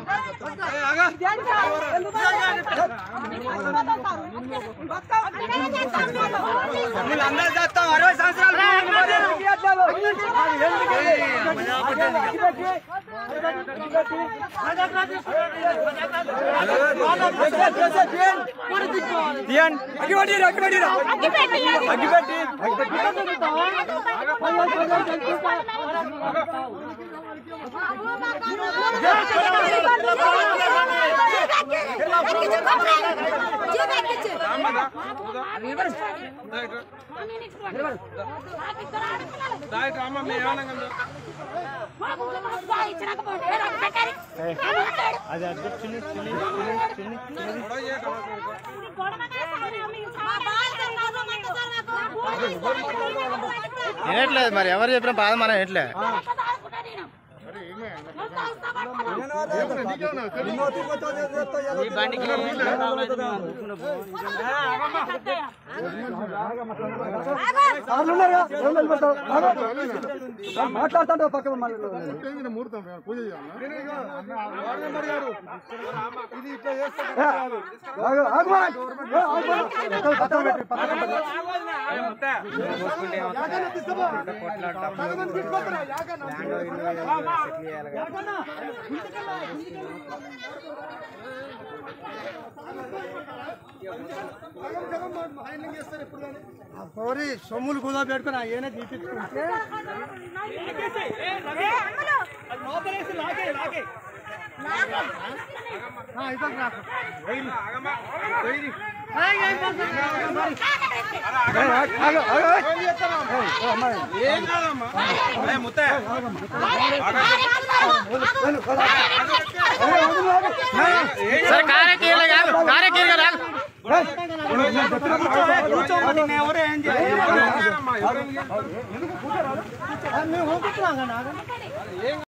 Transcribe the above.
అందరూ చేస్తాం అరవై అది అది చిన్ని చిన్ని చిన్ని వినట్లేదు మరి ఎవరు చెప్పిన బాధ మనం ఎట్లే మాట్లాడుతుంటే పక్క మళ్ళీ పోరి సొమ్ములు కుదా పెట్టుకుని ఏనే తీపించుకుంటే సరే కారే కీరలే కాదు కారే కీరగా రాదు ఎవరు ఏం చేయాలి మేము పంపిస్తున్నాం కదా